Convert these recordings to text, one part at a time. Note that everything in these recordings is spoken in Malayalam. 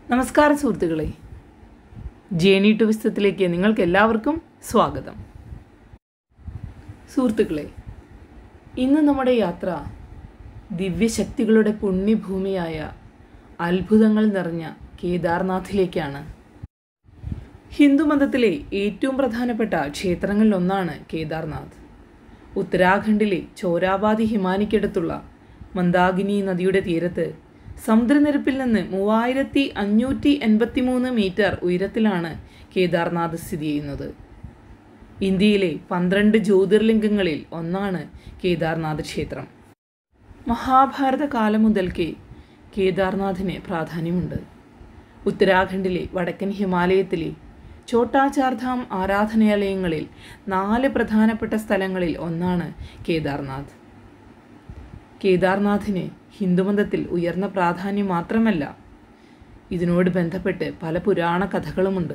നമസ്കാരം സുഹൃത്തുക്കളെ ജേണി ടു വിസ്തത്തിലേക്ക് നിങ്ങൾക്ക് എല്ലാവർക്കും സ്വാഗതം സുഹൃത്തുക്കളെ ഇന്ന് നമ്മുടെ യാത്ര ദിവ്യശക്തികളുടെ പുണ്യഭൂമിയായ അത്ഭുതങ്ങൾ നിറഞ്ഞ കേദാർനാഥിലേക്കാണ് ഹിന്ദുമതത്തിലെ ഏറ്റവും പ്രധാനപ്പെട്ട ക്ഷേത്രങ്ങളിലൊന്നാണ് കേദാർനാഥ് ഉത്തരാഖണ്ഡിലെ ചോരാബാദി ഹിമാനിക്കടുത്തുള്ള മന്ദാകിനി നദിയുടെ തീരത്ത് സമുദ്രനിരപ്പിൽ നിന്ന് മൂവായിരത്തി അഞ്ഞൂറ്റി എൺപത്തി മൂന്ന് മീറ്റർ ഉയരത്തിലാണ് കേദാർനാഥ് സ്ഥിതി ചെയ്യുന്നത് ഇന്ത്യയിലെ പന്ത്രണ്ട് ജ്യോതിർലിംഗങ്ങളിൽ ഒന്നാണ് കേദാർനാഥ് ക്ഷേത്രം മഹാഭാരത കാലം മുതൽക്കേ കേദാർനാഥിന് പ്രാധാന്യമുണ്ട് ഉത്തരാഖണ്ഡിലെ വടക്കൻ ഹിമാലയത്തിലെ ചോട്ടാചാർധാം ആരാധനാലയങ്ങളിൽ നാല് പ്രധാനപ്പെട്ട സ്ഥലങ്ങളിൽ ഒന്നാണ് കേദാർനാഥ് കേദാർനാഥിന് ഹിന്ദുമതത്തിൽ ഉയർന്ന പ്രാധാന്യം മാത്രമല്ല ഇതിനോട് ബന്ധപ്പെട്ട് പല പുരാണ കഥകളുമുണ്ട്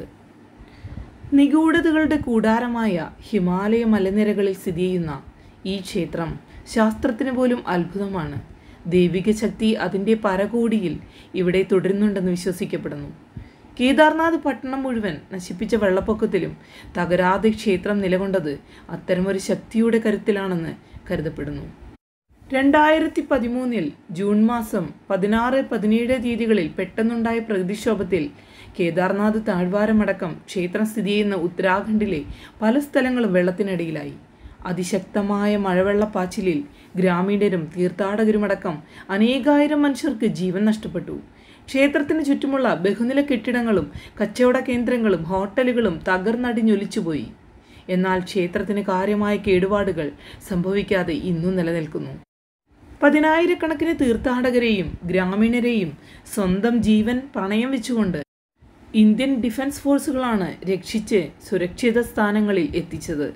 നിഗൂഢതകളുടെ കൂടാരമായ ഹിമാലയ മലനിരകളിൽ സ്ഥിതി ചെയ്യുന്ന ഈ ക്ഷേത്രം ശാസ്ത്രത്തിന് പോലും അത്ഭുതമാണ് ദൈവിക ശക്തി അതിൻ്റെ പരകോടിയിൽ ഇവിടെ തുടരുന്നുണ്ടെന്ന് വിശ്വസിക്കപ്പെടുന്നു കേദാർനാഥ് പട്ടണം മുഴുവൻ നശിപ്പിച്ച വെള്ളപ്പൊക്കത്തിലും തകരാതെ ക്ഷേത്രം നിലകൊണ്ടത് അത്തരമൊരു ശക്തിയുടെ കരുത്തിലാണെന്ന് കരുതപ്പെടുന്നു രണ്ടായിരത്തി പതിമൂന്നിൽ ജൂൺ മാസം പതിനാറ് പതിനേഴ് തീയതികളിൽ പെട്ടെന്നുണ്ടായ പ്രകൃതിക്ഷോഭത്തിൽ കേദാർനാഥ് താഴ്വാരമടക്കം ക്ഷേത്രം സ്ഥിതി ചെയ്യുന്ന ഉത്തരാഖണ്ഡിലെ പല സ്ഥലങ്ങളും വെള്ളത്തിനടിയിലായി അതിശക്തമായ മഴവെള്ളപ്പാച്ചിലിൽ ഗ്രാമീണരും തീർത്ഥാടകരുമടക്കം അനേകായിരം മനുഷ്യർക്ക് ജീവൻ നഷ്ടപ്പെട്ടു ക്ഷേത്രത്തിന് ചുറ്റുമുള്ള ബഹുനില കെട്ടിടങ്ങളും കച്ചവട കേന്ദ്രങ്ങളും ഹോട്ടലുകളും തകർന്നടിഞ്ഞൊലിച്ചുപോയി എന്നാൽ ക്ഷേത്രത്തിന് കാര്യമായ കേടുപാടുകൾ സംഭവിക്കാതെ ഇന്നും നിലനിൽക്കുന്നു പതിനായിരക്കണക്കിന് തീർത്ഥാടകരെയും ഗ്രാമീണരെയും സ്വന്തം ജീവൻ പണയം വെച്ചുകൊണ്ട് ഇന്ത്യൻ ഡിഫൻസ് ഫോഴ്സുകളാണ് രക്ഷിച്ച് സുരക്ഷിത സ്ഥാനങ്ങളിൽ എത്തിച്ചത്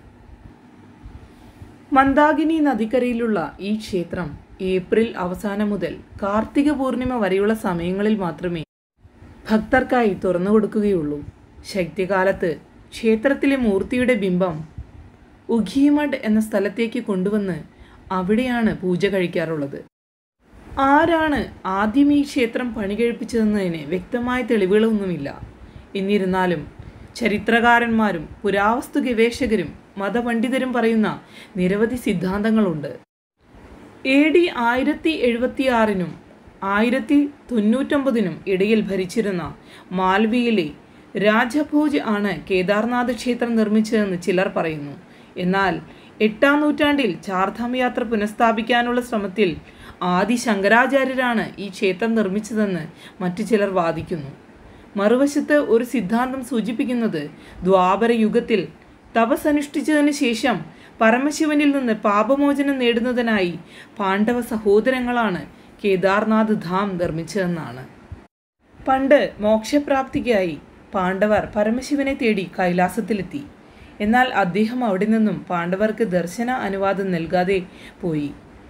മന്ദാകിനി നദിക്കരയിലുള്ള ഈ ക്ഷേത്രം ഏപ്രിൽ അവസാനം മുതൽ കാർത്തിക പൂർണിമ വരെയുള്ള സമയങ്ങളിൽ മാത്രമേ ഭക്തർക്കായി തുറന്നു കൊടുക്കുകയുള്ളൂ ശൈത്യകാലത്ത് ക്ഷേത്രത്തിലെ മൂർത്തിയുടെ ബിംബം ഉഖീമഡ് എന്ന സ്ഥലത്തേക്ക് കൊണ്ടുവന്ന് അവിടെയാണ് പൂജ കഴിക്കാറുള്ളത് ആരാണ് ആദ്യം ഈ ക്ഷേത്രം പണി കഴിപ്പിച്ചതെന്നതിന് വ്യക്തമായ തെളിവുകളൊന്നുമില്ല എന്നിരുന്നാലും ചരിത്രകാരന്മാരും പുരാവസ്തു ഗവേഷകരും മതപണ്ഡിതരും പറയുന്ന നിരവധി സിദ്ധാന്തങ്ങളുണ്ട് എ ഡി ആയിരത്തി എഴുപത്തി ആറിനും ആയിരത്തി തൊണ്ണൂറ്റൊമ്പതിനും ഇടയിൽ ഭരിച്ചിരുന്ന മാൽവിയിലെ രാജഭോജ് ആണ് കേദാർനാഥ് ക്ഷേത്രം നിർമ്മിച്ചതെന്ന് ചിലർ പറയുന്നു എന്നാൽ എട്ടാം നൂറ്റാണ്ടിൽ ചാർധാം യാത്ര പുനഃസ്ഥാപിക്കാനുള്ള ശ്രമത്തിൽ ആദി ശങ്കരാചാര്യരാണ് ഈ ക്ഷേത്രം നിർമ്മിച്ചതെന്ന് മറ്റു ചിലർ വാദിക്കുന്നു മറുവശത്ത് ഒരു സിദ്ധാന്തം സൂചിപ്പിക്കുന്നത് ദ്വാപര യുഗത്തിൽ തപസ്സനുഷ്ഠിച്ചതിന് ശേഷം പരമശിവനിൽ നിന്ന് പാപമോചനം നേടുന്നതിനായി പാണ്ഡവ സഹോദരങ്ങളാണ് കേദാർനാഥ് ധാം നിർമ്മിച്ചതെന്നാണ് പണ്ട് മോക്ഷപ്രാപ്തിക്കായി പാണ്ഡവർ പരമശിവനെ തേടി കൈലാസത്തിലെത്തി എന്നാൽ അദ്ദേഹം അവിടെ നിന്നും പാണ്ഡവർക്ക് ദർശന അനുവാദം നൽകാതെ പോയി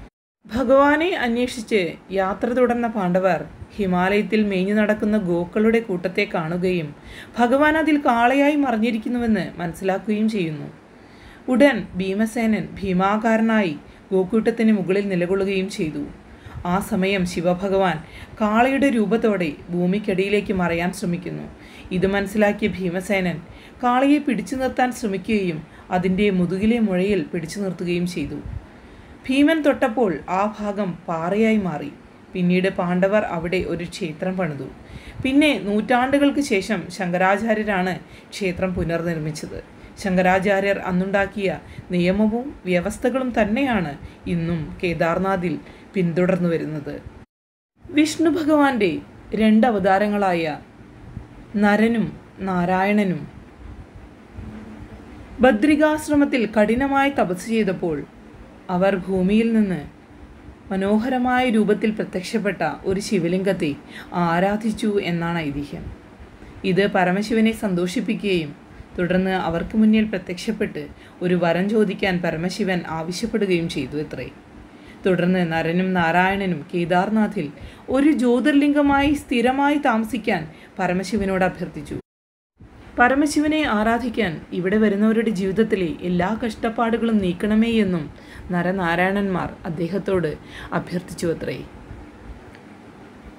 ഭഗവാനെ അന്വേഷിച്ച് യാത്ര തുടർന്ന പാണ്ഡവർ ഹിമാലയത്തിൽ മേഞ്ഞു നടക്കുന്ന ഗോക്കളുടെ കൂട്ടത്തെ കാണുകയും ഭഗവാൻ അതിൽ കാളയായി മറിഞ്ഞിരിക്കുന്നുവെന്ന് മനസ്സിലാക്കുകയും ചെയ്യുന്നു ഉടൻ ഭീമസേനൻ ഭീമാകാരനായി ഗോക്കൂട്ടത്തിന് മുകളിൽ നിലകൊള്ളുകയും ചെയ്തു ആ സമയം ശിവഭഗവാൻ കാളയുടെ രൂപത്തോടെ ഭൂമിക്കടിയിലേക്ക് മറയാൻ ശ്രമിക്കുന്നു ഇത് മനസ്സിലാക്കിയ ഭീമസേനൻ കാളയെ പിടിച്ചു നിർത്താൻ ശ്രമിക്കുകയും അതിൻ്റെ മുതുകിലെ മുഴയിൽ പിടിച്ചു നിർത്തുകയും ചെയ്തു ഭീമൻ തൊട്ടപ്പോൾ ആ ഭാഗം പാറയായി മാറി പിന്നീട് പാണ്ഡവർ അവിടെ ഒരു ക്ഷേത്രം പണിതു പിന്നെ നൂറ്റാണ്ടുകൾക്ക് ശേഷം ശങ്കരാചാര്യരാണ് ക്ഷേത്രം പുനർനിർമ്മിച്ചത് ശങ്കരാചാര്യർ അന്നുണ്ടാക്കിയ നിയമവും വ്യവസ്ഥകളും തന്നെയാണ് ഇന്നും കേദാർനാഥിൽ പിന്തുടർന്നു വരുന്നത് വിഷ്ണു ഭഗവാന്റെ രണ്ട് അവതാരങ്ങളായ നരനും നാരായണനും ബദ്രികാശ്രമത്തിൽ കഠിനമായി തപസ് ചെയ്തപ്പോൾ അവർ ഭൂമിയിൽ നിന്ന് മനോഹരമായ രൂപത്തിൽ പ്രത്യക്ഷപ്പെട്ട ഒരു ശിവലിംഗത്തെ ആരാധിച്ചു എന്നാണ് ഐതിഹ്യം ഇത് പരമശിവനെ സന്തോഷിപ്പിക്കുകയും തുടർന്ന് അവർക്ക് മുന്നിൽ പ്രത്യക്ഷപ്പെട്ട് ഒരു വരം ചോദിക്കാൻ പരമശിവൻ ആവശ്യപ്പെടുകയും ചെയ്തു അത്രേ തുടർന്ന് നരനും നാരായണനും കേദാർനാഥിൽ ഒരു ജ്യോതിർലിംഗമായി സ്ഥിരമായി താമസിക്കാൻ പരമശിവനോട് അഭ്യർത്ഥിച്ചു പരമശിവനെ ആരാധിക്കാൻ ഇവിടെ വരുന്നവരുടെ ജീവിതത്തിലെ എല്ലാ കഷ്ടപ്പാടുകളും നീക്കണമേ എന്നും നരനാരായണന്മാർ അദ്ദേഹത്തോട് അഭ്യർത്ഥിച്ചു അത്രേ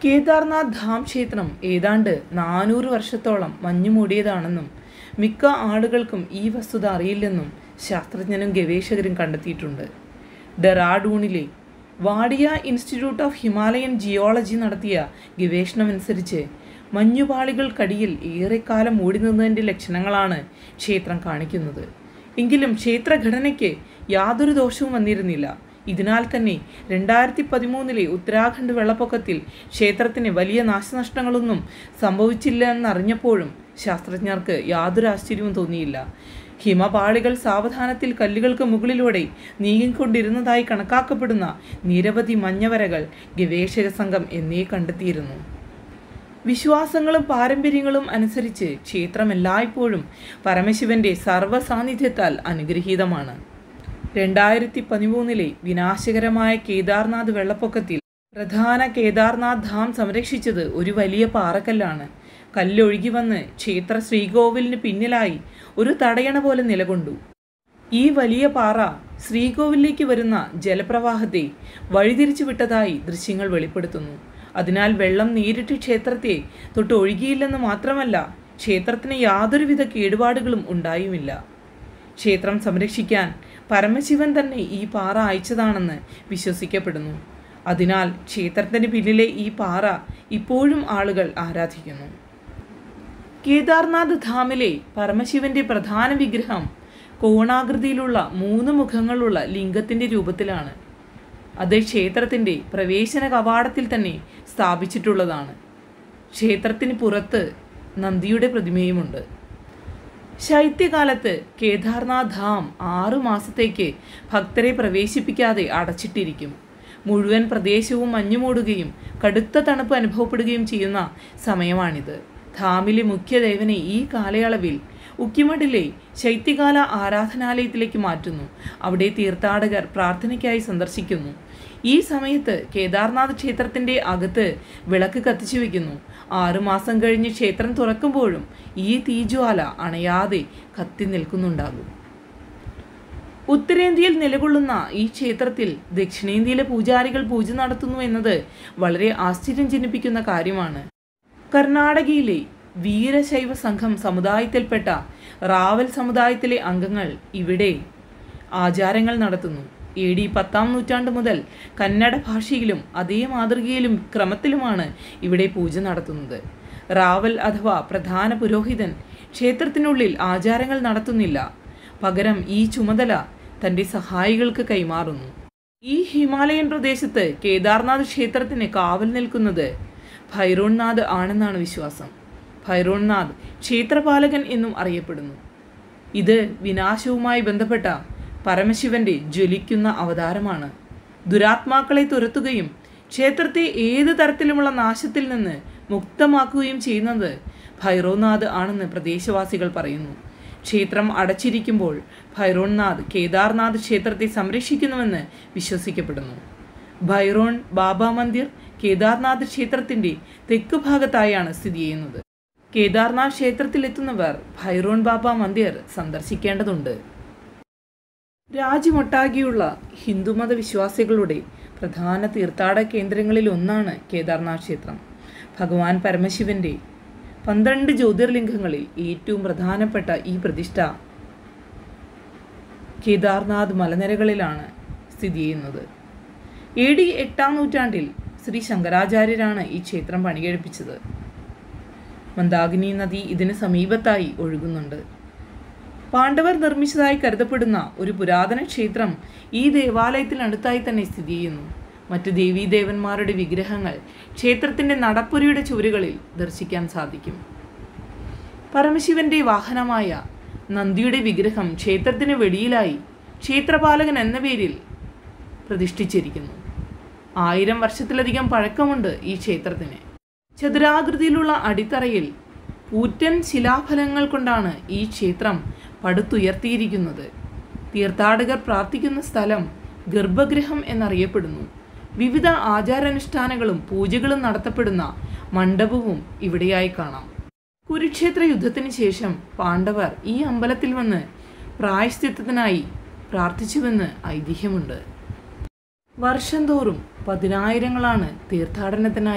കേദാർനാഥ് ധാം ക്ഷേത്രം ഏതാണ്ട് നാനൂറ് വർഷത്തോളം മഞ്ഞുമൂടിയതാണെന്നും മിക്ക ആളുകൾക്കും ഈ വസ്തുത അറിയില്ലെന്നും ശാസ്ത്രജ്ഞനും ഗവേഷകരും കണ്ടെത്തിയിട്ടുണ്ട് ഡെറാഡൂണിലെ Wadia institute of Himalayan geology നടത്തിയ ഗവേഷണമനുസരിച്ച് മഞ്ഞുപാളികൾക്കടിയിൽ ഏറെക്കാലം മൂടി നിന്നതിൻ്റെ ലക്ഷണങ്ങളാണ് ക്ഷേത്രം കാണിക്കുന്നത് എങ്കിലും ക്ഷേത്രഘടനയ്ക്ക് യാതൊരു ദോഷവും വന്നിരുന്നില്ല ഇതിനാൽ തന്നെ രണ്ടായിരത്തി പതിമൂന്നിലെ ഉത്തരാഖണ്ഡ് വെള്ളപ്പൊക്കത്തിൽ ക്ഷേത്രത്തിന് വലിയ നാശനഷ്ടങ്ങളൊന്നും സംഭവിച്ചില്ല എന്നറിഞ്ഞപ്പോഴും ശാസ്ത്രജ്ഞർക്ക് യാതൊരു ആശ്ചര്യവും തോന്നിയില്ല ഹിമപാളികൾ സാവധാനത്തിൽ കല്ലുകൾക്ക് മുകളിലൂടെ നീങ്ങിക്കൊണ്ടിരുന്നതായി കണക്കാക്കപ്പെടുന്ന നിരവധി മഞ്ഞവരകൾ ഗവേഷക സംഘം എന്നേ കണ്ടെത്തിയിരുന്നു വിശ്വാസങ്ങളും പാരമ്പര്യങ്ങളും അനുസരിച്ച് ക്ഷേത്രം എല്ലായ്പ്പോഴും പരമശിവന്റെ സർവ്വസാന്നിധ്യത്താൽ അനുഗ്രഹീതമാണ് രണ്ടായിരത്തി പതിമൂന്നിലെ വിനാശകരമായ കേദാർനാഥ് വെള്ളപ്പൊക്കത്തിൽ പ്രധാന കേദാർനാഥ് ധാം സംരക്ഷിച്ചത് ഒരു വലിയ പാറക്കല്ലാണ് കല്ലൊഴുകി വന്ന് ക്ഷേത്ര ശ്രീകോവിലിന് പിന്നിലായി ഒരു തടയണ പോലെ നിലകൊണ്ടു ഈ വലിയ പാറ ശ്രീകോവിലേക്ക് വരുന്ന ജലപ്രവാഹത്തെ വഴിതിരിച്ചു വിട്ടതായി ദൃശ്യങ്ങൾ വെളിപ്പെടുത്തുന്നു അതിനാൽ വെള്ളം നേരിട്ട് ക്ഷേത്രത്തെ തൊട്ട് ഒഴുകിയില്ലെന്ന് മാത്രമല്ല ക്ഷേത്രത്തിന് യാതൊരുവിധ കേടുപാടുകളും ഉണ്ടായുമില്ല ക്ഷേത്രം സംരക്ഷിക്കാൻ പരമശിവൻ തന്നെ ഈ പാറ അയച്ചതാണെന്ന് വിശ്വസിക്കപ്പെടുന്നു അതിനാൽ ക്ഷേത്രത്തിന് പിന്നിലെ ഈ പാറ ഇപ്പോഴും ആളുകൾ ആരാധിക്കുന്നു കേദാർനാഥ് ധാമിലെ പരമശിവന്റെ പ്രധാന വിഗ്രഹം കോണാകൃതിയിലുള്ള മൂന്ന് മുഖങ്ങളുള്ള ലിംഗത്തിന്റെ രൂപത്തിലാണ് അത് ക്ഷേത്രത്തിന്റെ പ്രവേശന കവാടത്തിൽ തന്നെ സ്ഥാപിച്ചിട്ടുള്ളതാണ് ക്ഷേത്രത്തിന് പുറത്ത് നന്ദിയുടെ പ്രതിമയുമുണ്ട് ശൈത്യകാലത്ത് കേദാർനാഥ് ധാം ആറു മാസത്തേക്ക് ഭക്തരെ പ്രവേശിപ്പിക്കാതെ അടച്ചിട്ടിരിക്കും മുഴുവൻ പ്രദേശവും മഞ്ഞുമൂടുകയും കടുത്ത തണുപ്പ് അനുഭവപ്പെടുകയും ചെയ്യുന്ന സമയമാണിത് ധാമിലെ മുഖ്യദേവനെ ഈ കാലയളവിൽ ഉക്കിമഠിലെ ശൈത്യകാല ആരാധനാലയത്തിലേക്ക് മാറ്റുന്നു അവിടെ തീർത്ഥാടകർ പ്രാർത്ഥനയ്ക്കായി സന്ദർശിക്കുന്നു ഈ സമയത്ത് കേദാർനാഥ് ക്ഷേത്രത്തിന്റെ അകത്ത് വിളക്ക് കത്തിച്ചു വെക്കുന്നു ആറുമാസം കഴിഞ്ഞ് ക്ഷേത്രം തുറക്കുമ്പോഴും ഈ തീജ്വാല അണയാതെ കത്തി നിൽക്കുന്നുണ്ടാകും ഉത്തരേന്ത്യയിൽ നിലകൊള്ളുന്ന ഈ ക്ഷേത്രത്തിൽ ദക്ഷിണേന്ത്യയിലെ പൂജാരികൾ പൂജ നടത്തുന്നു എന്നത് വളരെ ആശ്ചര്യം ജനിപ്പിക്കുന്ന കാര്യമാണ് കർണാടകയിലെ വീരശൈവ സംഘം സമുദായത്തിൽപ്പെട്ട റാവൽ സമുദായത്തിലെ അംഗങ്ങൾ ഇവിടെ ആചാരങ്ങൾ നടത്തുന്നു എ ഡി പത്താം നൂറ്റാണ്ട് മുതൽ കന്നഡ ഭാഷയിലും അതേ മാതൃകയിലും ക്രമത്തിലുമാണ് ഇവിടെ പൂജ നടത്തുന്നത് റാവൽ അഥവാ പ്രധാന പുരോഹിതൻ ക്ഷേത്രത്തിനുള്ളിൽ ആചാരങ്ങൾ നടത്തുന്നില്ല പകരം ഈ ചുമതല തൻ്റെ സഹായികൾക്ക് കൈമാറുന്നു ഈ ഹിമാലയൻ പ്രദേശത്ത് കേദാർനാഥ് ക്ഷേത്രത്തിന് കാവൽ നിൽക്കുന്നത് ഭൈരോൺനാഥ് ആണെന്നാണ് വിശ്വാസം ഭൈരോൺനാഥ് ക്ഷേത്രപാലകൻ എന്നും അറിയപ്പെടുന്നു ഇത് വിനാശവുമായി ബന്ധപ്പെട്ട പരമശിവന്റെ ജ്വലിക്കുന്ന അവതാരമാണ് ദുരാത്മാക്കളെ തുരത്തുകയും ക്ഷേത്രത്തെ ഏത് തരത്തിലുമുള്ള നാശത്തിൽ നിന്ന് മുക്തമാക്കുകയും ചെയ്യുന്നത് ഭൈരോനാഥ് ആണെന്ന് പ്രദേശവാസികൾ പറയുന്നു ക്ഷേത്രം അടച്ചിരിക്കുമ്പോൾ ഭൈരോൺനാഥ് കേദാർനാഥ് ക്ഷേത്രത്തെ സംരക്ഷിക്കുന്നുവെന്ന് വിശ്വസിക്കപ്പെടുന്നു ഭൈറോൺ ബാബ മന്ദിർ കേദാർനാഥ് ക്ഷേത്രത്തിന്റെ തെക്ക് ഭാഗത്തായാണ് സ്ഥിതി ചെയ്യുന്നത് കേദാർനാഥ് ക്ഷേത്രത്തിലെത്തുന്നവർ ഭൈറോൺ ബാബ മന്ദിർ സന്ദർശിക്കേണ്ടതുണ്ട് രാജ്യമൊട്ടാകെയുള്ള ഹിന്ദുമത വിശ്വാസികളുടെ പ്രധാന തീർത്ഥാടക കേന്ദ്രങ്ങളിൽ ഒന്നാണ് കേദാർനാഥ് ക്ഷേത്രം ഭഗവാൻ പരമശിവന്റെ പന്ത്രണ്ട് ജ്യോതിർലിംഗങ്ങളിൽ ഏറ്റവും പ്രധാനപ്പെട്ട ഈ പ്രതിഷ്ഠ കേദാർനാഥ് മലനിരകളിലാണ് സ്ഥിതി ചെയ്യുന്നത് എ ഡി എട്ടാം നൂറ്റാണ്ടിൽ ശ്രീ ശങ്കരാചാര്യരാണ് ഈ ക്ഷേത്രം പണികഴിപ്പിച്ചത് മന്ദാകിനി നദി ഇതിന് സമീപത്തായി ഒഴുകുന്നുണ്ട് പാണ്ഡവർ നിർമ്മിച്ചതായി കരുതപ്പെടുന്ന ഒരു പുരാതന ക്ഷേത്രം ഈ ദേവാലയത്തിനടുത്തായി തന്നെ സ്ഥിതി ചെയ്യുന്നു മറ്റ് ദേവീദേവന്മാരുടെ വിഗ്രഹങ്ങൾ ക്ഷേത്രത്തിന്റെ നടപ്പുരയുടെ ചുവരുകളിൽ ദർശിക്കാൻ സാധിക്കും പരമശിവന്റെ വാഹനമായ നന്ദിയുടെ വിഗ്രഹം ക്ഷേത്രത്തിന് വെളിയിലായി ക്ഷേത്രപാലകൻ എന്ന പേരിൽ പ്രതിഷ്ഠിച്ചിരിക്കുന്നു ആയിരം വർഷത്തിലധികം പഴക്കമുണ്ട് ഈ ക്ഷേത്രത്തിന് ചതുരാകൃതിയിലുള്ള അടിത്തറയിൽ കൂറ്റൻ ശിലാഫലങ്ങൾ കൊണ്ടാണ് ഈ ക്ഷേത്രം പടുത്തുയർത്തിയിരിക്കുന്നത് തീർത്ഥാടകർ പ്രാർത്ഥിക്കുന്ന സ്ഥലം ഗർഭഗൃഹം എന്നറിയപ്പെടുന്നു വിവിധ ആചാരാനുഷ്ഠാനങ്ങളും പൂജകളും നടത്തപ്പെടുന്ന മണ്ഡപവും ഇവിടെയായി കാണാം കുരുക്ഷേത്ര യുദ്ധത്തിന് ശേഷം പാണ്ഡവർ ഈ അമ്പലത്തിൽ വന്ന് പ്രായശ്ചിത്തത്തിനായി പ്രാർത്ഥിച്ചുവെന്ന് ഐതിഹ്യമുണ്ട് വർഷം തോറും പതിനായിരങ്ങളാണ് തീർത്ഥാടനത്തിനായി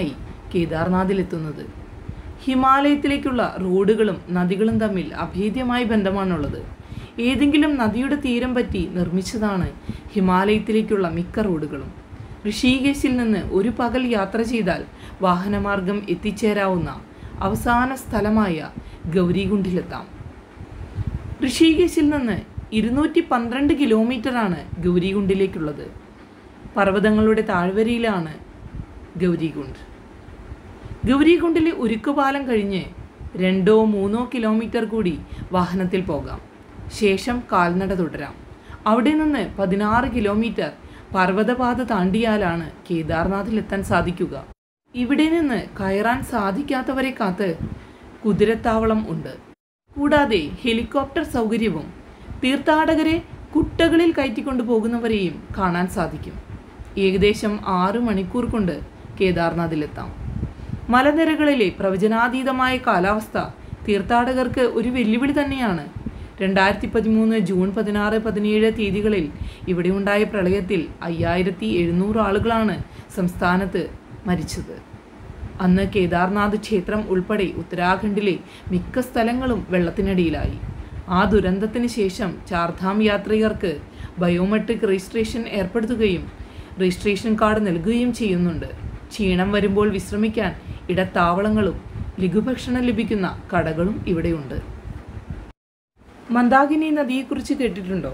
കേദാർനാഥിലെത്തുന്നത് ഹിമാലയത്തിലേക്കുള്ള റോഡുകളും നദികളും തമ്മിൽ അഭേദ്യമായ ബന്ധമാണുള്ളത് ഏതെങ്കിലും നദിയുടെ തീരം പറ്റി നിർമ്മിച്ചതാണ് ഹിമാലയത്തിലേക്കുള്ള മിക്ക റോഡുകളും ഋഷികേശിൽ നിന്ന് ഒരു പകൽ യാത്ര ചെയ്താൽ വാഹനമാർഗം എത്തിച്ചേരാവുന്ന അവസാന സ്ഥലമായ ഗൗരികുണ്ടിലെത്താം ഋഷികേശിൽ നിന്ന് ഇരുന്നൂറ്റി പന്ത്രണ്ട് കിലോമീറ്ററാണ് ഗൗരികുണ്ടിലേക്കുള്ളത് പർവ്വതങ്ങളുടെ താഴ്വരയിലാണ് ഗൗരികുണ്ട് ഗൗരികുണ്ടിലെ ഉരുക്കുപാലം കഴിഞ്ഞ് രണ്ടോ മൂന്നോ കിലോമീറ്റർ കൂടി വാഹനത്തിൽ പോകാം ശേഷം കാൽനട തുടരാം അവിടെ നിന്ന് പതിനാറ് കിലോമീറ്റർ പർവ്വതപാത താണ്ടിയാലാണ് കേദാർനാഥിലെത്താൻ സാധിക്കുക ഇവിടെ നിന്ന് കയറാൻ സാധിക്കാത്തവരെ കാത്ത് കുതിരത്താവളം ഉണ്ട് കൂടാതെ ഹെലികോപ്റ്റർ സൗകര്യവും തീർത്ഥാടകരെ കുട്ടകളിൽ കയറ്റിക്കൊണ്ടു പോകുന്നവരെയും കാണാൻ സാധിക്കും ഏകദേശം ആറു മണിക്കൂർ കൊണ്ട് കേദാർനാഥിലെത്താം മലനിരകളിലെ പ്രവചനാതീതമായ കാലാവസ്ഥ തീർത്ഥാടകർക്ക് ഒരു വെല്ലുവിളി തന്നെയാണ് രണ്ടായിരത്തി പതിമൂന്ന് ജൂൺ പതിനാറ് പതിനേഴ് തീയതികളിൽ ഇവിടെ ഉണ്ടായ പ്രളയത്തിൽ അയ്യായിരത്തി എഴുന്നൂറ് ആളുകളാണ് സംസ്ഥാനത്ത് മരിച്ചത് അന്ന് കേദാർനാഥ് ക്ഷേത്രം ഉൾപ്പെടെ ഉത്തരാഖണ്ഡിലെ മിക്ക സ്ഥലങ്ങളും വെള്ളത്തിനടിയിലായി ആ ദുരന്തത്തിന് ശേഷം ചാർധാം യാത്രികർക്ക് ബയോമെട്രിക് രജിസ്ട്രേഷൻ ഏർപ്പെടുത്തുകയും രജിസ്ട്രേഷൻ കാർഡ് നൽകുകയും ചെയ്യുന്നുണ്ട് ക്ഷീണം വരുമ്പോൾ വിശ്രമിക്കാൻ ഇടത്താവളങ്ങളും ലഘുഭക്ഷണം ലഭിക്കുന്ന കടകളും ഇവിടെയുണ്ട് മന്ദാകിനി നദിയെക്കുറിച്ച് കേട്ടിട്ടുണ്ടോ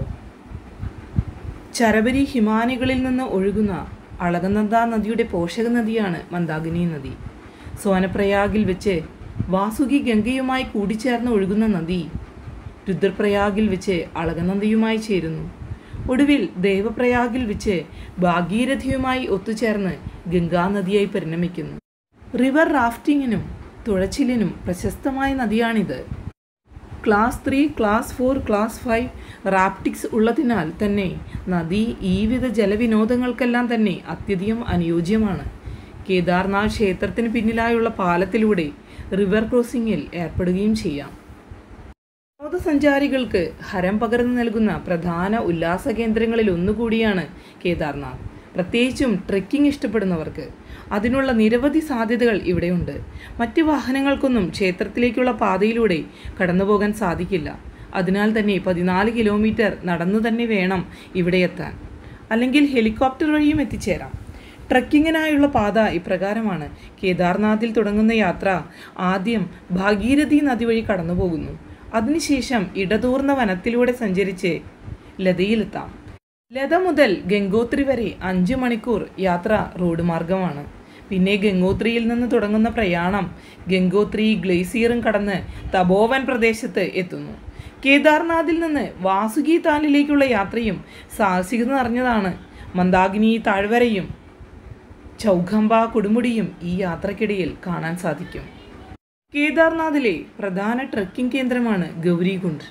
ചരബരി ഹിമാനികളിൽ നിന്ന് ഒഴുകുന്ന അളകനന്ദ നദിയുടെ പോഷക നദിയാണ് മന്ദാകിനി നദി സോനപ്രയാഗിൽ വെച്ച് വാസുകി ഗംഗയുമായി കൂടിച്ചേർന്ന് ഒഴുകുന്ന നദി രുദ്രപ്രയാഗിൽ വെച്ച് അളകനന്ദയുമായി ചേരുന്നു ഒടുവിൽ ദേവപ്രയാഗിൽ വെച്ച് ഭാഗീരഥിയുമായി ഒത്തുചേർന്ന് ഗംഗാനദിയായി പരിണമിക്കുന്നു റിവർ റാഫ്റ്റിങ്ങിനും തുഴച്ചിലിനും പ്രശസ്തമായ നദിയാണിത് class three class four class five rapids ഉള്ളതിനാൽ തന്നെ നദി ഈ വിധ ജലവിനോദങ്ങൾക്കെല്ലാം തന്നെ അത്യധികം അനുയോജ്യമാണ് കേദാർനാഥ് ക്ഷേത്രത്തിന് പിന്നിലായുള്ള പാലത്തിലൂടെ റിവർ ക്രോസിംഗിൽ ഏർപ്പെടുകയും ചെയ്യാം വിനോദസഞ്ചാരികൾക്ക് ഹരം പകർന്നു നൽകുന്ന പ്രധാന ഉല്ലാസ കേന്ദ്രങ്ങളിൽ ഒന്നുകൂടിയാണ് കേദാർനാഥ് പ്രത്യേകിച്ചും ട്രെക്കിംഗ് ഇഷ്ടപ്പെടുന്നവർക്ക് അതിനുള്ള നിരവധി സാധ്യതകൾ ഇവിടെയുണ്ട് മറ്റ് വാഹനങ്ങൾക്കൊന്നും ക്ഷേത്രത്തിലേക്കുള്ള പാതയിലൂടെ കടന്നുപോകാൻ സാധിക്കില്ല അതിനാൽ തന്നെ പതിനാല് കിലോമീറ്റർ നടന്നു തന്നെ വേണം ഇവിടെ എത്താൻ അല്ലെങ്കിൽ ഹെലികോപ്റ്റർ വഴിയും എത്തിച്ചേരാം ട്രക്കിങ്ങിനായുള്ള പാത ഇപ്രകാരമാണ് കേദാർനാഥിൽ തുടങ്ങുന്ന യാത്ര ആദ്യം ഭാഗീരഥി നദി വഴി കടന്നു പോകുന്നു അതിനുശേഷം ഇടതൂർന്ന വനത്തിലൂടെ സഞ്ചരിച്ച് ലതയിലെത്താം ലത മുതൽ ഗംഗോത്രി വരെ അഞ്ച് മണിക്കൂർ യാത്ര റോഡ് മാർഗമാണ് പിന്നെ ഗംഗോത്രിയിൽ നിന്ന് തുടങ്ങുന്ന പ്രയാണം ഗംഗോത്രി ഗ്ലേസിയറും കടന്ന് തപോവൻ പ്രദേശത്ത് എത്തുന്നു കേദാർനാഥിൽ നിന്ന് വാസുകി താലിലേക്കുള്ള യാത്രയും സാഹസികത നിറഞ്ഞതാണ് മന്ദാകിനി താഴ്വരയും ചൗഖമ്പ കൊടുമുടിയും ഈ യാത്രക്കിടയിൽ കാണാൻ സാധിക്കും കേദാർനാഥിലെ പ്രധാന ട്രക്കിംഗ് കേന്ദ്രമാണ് ഗൗരികുണ്ട്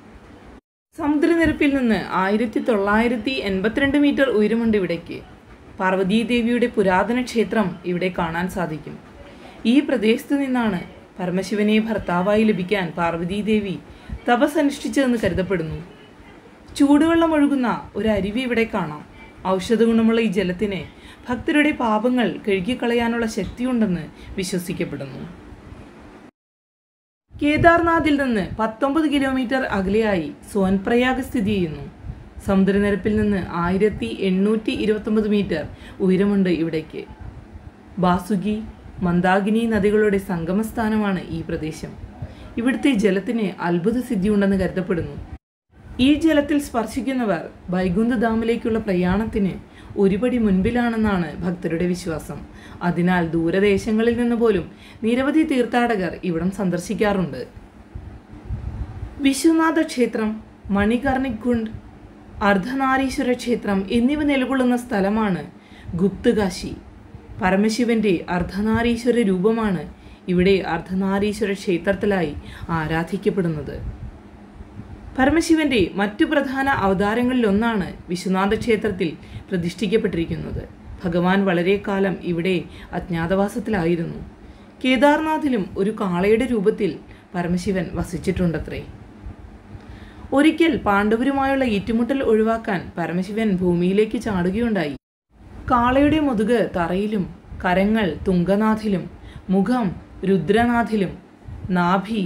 സമുദ്രനിരപ്പിൽ നിന്ന് ആയിരത്തി തൊള്ളായിരത്തി എൺപത്തിരണ്ട് മീറ്റർ ഉയരമുണ്ട് ഇവിടേക്ക് പാർവതീദേവിയുടെ പുരാതന ക്ഷേത്രം ഇവിടെ കാണാൻ സാധിക്കും ഈ പ്രദേശത്ത് നിന്നാണ് പരമശിവനെ ഭർത്താവായി ലഭിക്കാൻ പാർവതീദേവി തപസ് അനുഷ്ഠിച്ചതെന്ന് കരുതപ്പെടുന്നു ചൂടുവെള്ളം ഒഴുകുന്ന ഒരു അരുവി ഇവിടെ കാണാം ഔഷധ ഗുണമുള്ള ഈ ജലത്തിന് ഭക്തരുടെ പാപങ്ങൾ കഴുകിക്കളയാനുള്ള ശക്തിയുണ്ടെന്ന് വിശ്വസിക്കപ്പെടുന്നു കേദാർനാഥിൽ നിന്ന് പത്തൊമ്പത് കിലോമീറ്റർ അകലെയായി സോൻപ്രയാഗ് സ്ഥിതി ചെയ്യുന്നു സമുദ്രനിരപ്പിൽ നിന്ന് ആയിരത്തി എണ്ണൂറ്റി ഇരുപത്തൊമ്പത് മീറ്റർ ഉയരമുണ്ട് ഇവിടേക്ക് ബാസുകി മന്ദാകിനി നദികളുടെ സംഗമസ്ഥാനമാണ് ഈ പ്രദേശം ഇവിടുത്തെ ജലത്തിന് അത്ഭുത സിദ്ധിയുണ്ടെന്ന് കരുതപ്പെടുന്നു ഈ ജലത്തിൽ സ്പർശിക്കുന്നവർ വൈകുണ്ഠധാമിലേക്കുള്ള പ്രയാണത്തിന് ഒരുപടി മുൻപിലാണെന്നാണ് ഭക്തരുടെ വിശ്വാസം അതിനാൽ ദൂരദേശങ്ങളിൽ നിന്ന് പോലും നിരവധി തീർത്ഥാടകർ ഇവിടം സന്ദർശിക്കാറുണ്ട് വിശ്വനാഥ ക്ഷേത്രം മണികർണിക് കുണ്ട് അർദ്ധനാരീശ്വര ക്ഷേത്രം എന്നിവ നിലകൊള്ളുന്ന സ്ഥലമാണ് ഗുപ്തകാശി പരമശിവന്റെ അർദ്ധനാരീശ്വര രൂപമാണ് ഇവിടെ അർദ്ധനാരീശ്വര ക്ഷേത്രത്തിലായി ആരാധിക്കപ്പെടുന്നത് പരമശിവന്റെ മറ്റു പ്രധാന അവതാരങ്ങളിലൊന്നാണ് വിശ്വനാഥ ക്ഷേത്രത്തിൽ പ്രതിഷ്ഠിക്കപ്പെട്ടിരിക്കുന്നത് ഭഗവാൻ വളരെ കാലം ഇവിടെ അജ്ഞാതവാസത്തിലായിരുന്നു കേദാർനാഥിലും ഒരു കാളയുടെ രൂപത്തിൽ പരമശിവൻ വസിച്ചിട്ടുണ്ടത്രേ ഒരിക്കൽ പാണ്ഡവരുമായുള്ള ഏറ്റുമുട്ടൽ ഒഴിവാക്കാൻ പരമശിവൻ ഭൂമിയിലേക്ക് ചാടുകയുണ്ടായി കാളയുടെ മുതുക് തറയിലും കരങ്ങൾ തുങ്കനാഥിലും മുഖം രുദ്രനാഥിലും നാഭി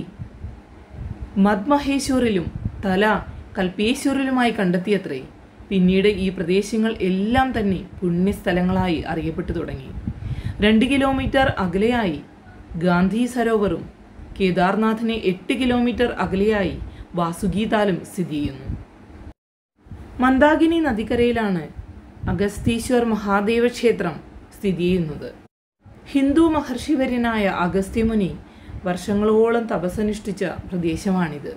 മദ്മഹേശ്വറിലും തല കൽപേശ്വറിലുമായി കണ്ടെത്തിയത്രേ പിന്നീട് ഈ പ്രദേശങ്ങൾ എല്ലാം തന്നെ പുണ്യസ്ഥലങ്ങളായി അറിയപ്പെട്ടു തുടങ്ങി രണ്ട് കിലോമീറ്റർ അകലെയായി ഗാന്ധി സരോവറും കേദാർനാഥിന് എട്ട് കിലോമീറ്റർ അകലെയായി വാസുകീതാലും സ്ഥിതി ചെയ്യുന്നു മന്ദാകിനി നദിക്കരയിലാണ് അഗസ്തീശ്വർ മഹാദേവ ക്ഷേത്രം സ്ഥിതി ചെയ്യുന്നത് ഹിന്ദു മഹർഷിവര്യനായ അഗസ്ത്യമുനി വർഷങ്ങളോളം തപസ്സനുഷ്ഠിച്ച പ്രദേശമാണിത്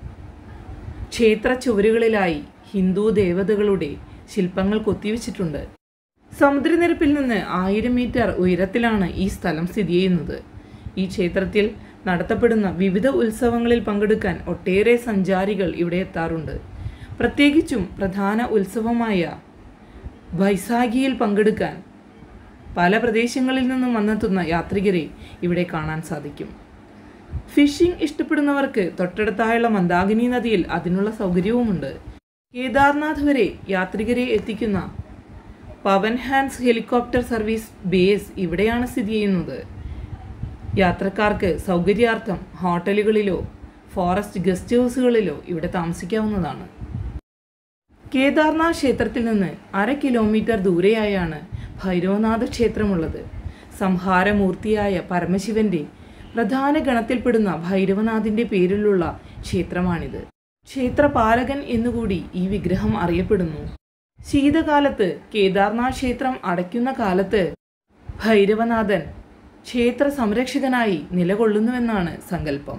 ക്ഷേത്ര ചുവരുകളിലായി ഹിന്ദു ദേവതകളുടെ ശില്പങ്ങൾ കൊത്തിവെച്ചിട്ടുണ്ട് സമുദ്രനിരപ്പിൽ നിന്ന് ആയിരം മീറ്റർ ഉയരത്തിലാണ് ഈ സ്ഥലം സ്ഥിതി ചെയ്യുന്നത് ഈ ക്ഷേത്രത്തിൽ നടത്തപ്പെടുന്ന വിവിധ ഉത്സവങ്ങളിൽ പങ്കെടുക്കാൻ ഒട്ടേറെ സഞ്ചാരികൾ ഇവിടെ എത്താറുണ്ട് പ്രത്യേകിച്ചും പ്രധാന ഉത്സവമായ വൈശാഖിയിൽ പങ്കെടുക്കാൻ പല പ്രദേശങ്ങളിൽ നിന്നും വന്നെത്തുന്ന യാത്രികരെ ഇവിടെ കാണാൻ സാധിക്കും ഫിഷിംഗ് ഇഷ്ടപ്പെടുന്നവർക്ക് തൊട്ടടുത്തായുള്ള മന്ദാകിനി നദിയിൽ അതിനുള്ള സൗകര്യവുമുണ്ട് കേദാർനാഥ് വരെ യാത്രികരെ എത്തിക്കുന്ന Pawan Hans helicopter service base ഇവിടെയാണ് സ്ഥിതി ചെയ്യുന്നത് യാത്രക്കാർക്ക് സൗകര്യാർത്ഥം ഹോട്ടലുകളിലോ ഫോറസ്റ്റ് ഗസ്റ്റ് ഹൗസുകളിലോ ഇവിടെ താമസിക്കാവുന്നതാണ് കേദാർനാഥ് ക്ഷേത്രത്തിൽ നിന്ന് അര കിലോമീറ്റർ ദൂരെയായാണ് ഭൈരവനാഥ ക്ഷേത്രമുള്ളത് സംഹാരമൂർത്തിയായ പരമശിവന്റെ പ്രധാന ഗണത്തിൽപ്പെടുന്ന ഭൈരവനാഥിന്റെ പേരിലുള്ള ക്ഷേത്രമാണിത് ക്ഷേത്രപാലകൻ എന്നുകൂടി ഈ വിഗ്രഹം അറിയപ്പെടുന്നു ശീതകാലത്ത് കേദാർനാഥ് ക്ഷേത്രം അടയ്ക്കുന്ന കാലത്ത് ഭൈരവനാഥൻ ക്ഷേത്ര സംരക്ഷകനായി നിലകൊള്ളുന്നുവെന്നാണ് സങ്കല്പം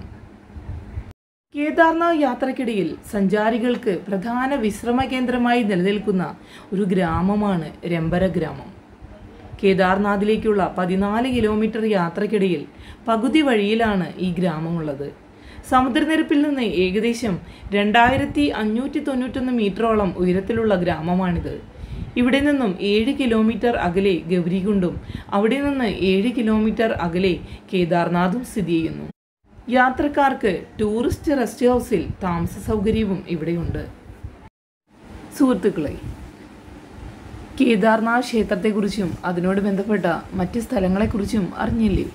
കേദാർനാഥ് യാത്രക്കിടയിൽ സഞ്ചാരികൾക്ക് പ്രധാന വിശ്രമ കേന്ദ്രമായി നിലനിൽക്കുന്ന ഒരു ഗ്രാമമാണ് രംബര ഗ്രാമം കേദാർനാഥിലേക്കുള്ള പതിനാല് കിലോമീറ്റർ യാത്രക്കിടയിൽ പകുതി വഴിയിലാണ് ഈ ഗ്രാമമുള്ളത് സമുദ്രനിരപ്പിൽ നിന്ന് ഏകദേശം രണ്ടായിരത്തി അഞ്ഞൂറ്റി തൊണ്ണൂറ്റൊന്ന് മീറ്ററോളം ഉയരത്തിലുള്ള ഗ്രാമമാണിത് ഇവിടെ നിന്നും ഏഴ് കിലോമീറ്റർ അകലെ ഗൗരികുണ്ടും അവിടെ നിന്ന് ഏഴ് കിലോമീറ്റർ അകലെ കേദാർനാഥും സ്ഥിതി ചെയ്യുന്നു യാത്രക്കാർക്ക് ടൂറിസ്റ്റ് റെസ്റ്റ് ഹൗസിൽ താമസ സൗകര്യവും ഇവിടെയുണ്ട് സുഹൃത്തുക്കളെ കേദാർനാഥ് ക്ഷേത്രത്തെക്കുറിച്ചും അതിനോട് ബന്ധപ്പെട്ട മറ്റ് സ്ഥലങ്ങളെക്കുറിച്ചും അറിഞ്ഞില്ലേ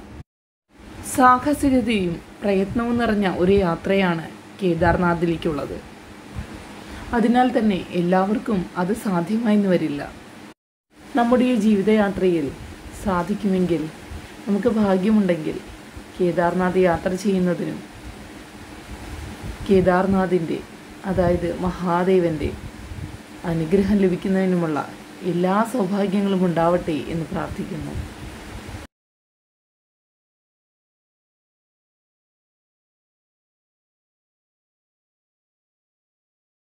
സാഹസികതയും പ്രയത്നവും നിറഞ്ഞ ഒരു യാത്രയാണ് കേദാർനാഥിലേക്കുള്ളത് അതിനാൽ തന്നെ എല്ലാവർക്കും അത് സാധ്യമായെന്ന് വരില്ല നമ്മുടെ ഈ ജീവിതയാത്രയിൽ സാധിക്കുമെങ്കിൽ നമുക്ക് ഭാഗ്യമുണ്ടെങ്കിൽ കേദാർനാഥ് യാത്ര ചെയ്യുന്നതിനും കേദാർനാഥിൻ്റെ അതായത് മഹാദേവൻ്റെ അനുഗ്രഹം ലഭിക്കുന്നതിനുമുള്ള എല്ലാ സൗഭാഗ്യങ്ങളും ഉണ്ടാവട്ടെ എന്ന് പ്രാർത്ഥിക്കുന്നു